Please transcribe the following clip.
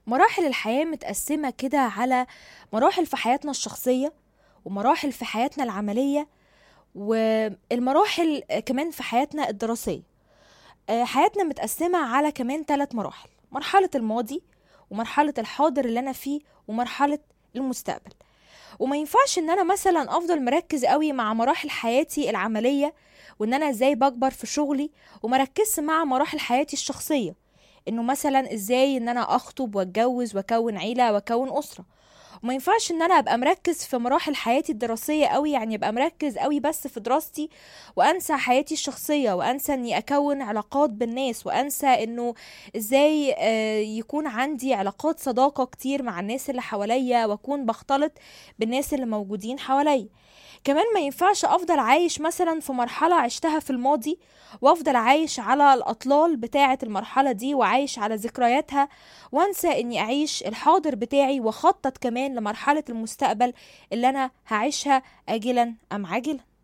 مراحل الحياة متقسمة كده على مراحل في حياتنا الشخصية ومراحل في حياتنا العملية والمراحل كمان في حياتنا الدراسية آه، حياتنا متقسمة على كمان ثلاث مراحل مرحلة الماضي ومرحلة الحاضر اللي أنا فيه ومرحلة المستقبل وما ينفعش ان انا مثلا افضل مركز قوي مع مراحل حياتي العملية وان انا ازاي بكبر في شغلي ومركزش مع مراحل حياتي الشخصية انه مثلا ازاي ان انا اخطب واتجوز واكون عيلة واكون اسرة وما ينفعش ان انا ابقى مركز في مراحل حياتي الدراسية قوي يعني ابقى مركز قوي بس في دراستي وانسى حياتي الشخصية وانسى اني اكون علاقات بالناس وانسى انه ازاي آه، يكون عندي علاقات صداقة كتير مع الناس اللي حواليا واكون بختلط بالناس اللي موجودين حواليا كمان ما ينفعش افضل عايش مثلا في مرحلة عشتها في الماضي وافضل عايش على الاطلال بتاعة المرحلة دي وعايش على ذكرياتها وانسى اني اعيش الحاضر بتاعي واخطط كمان لمرحلة المستقبل اللي انا هعيشها اجلا ام عاجلا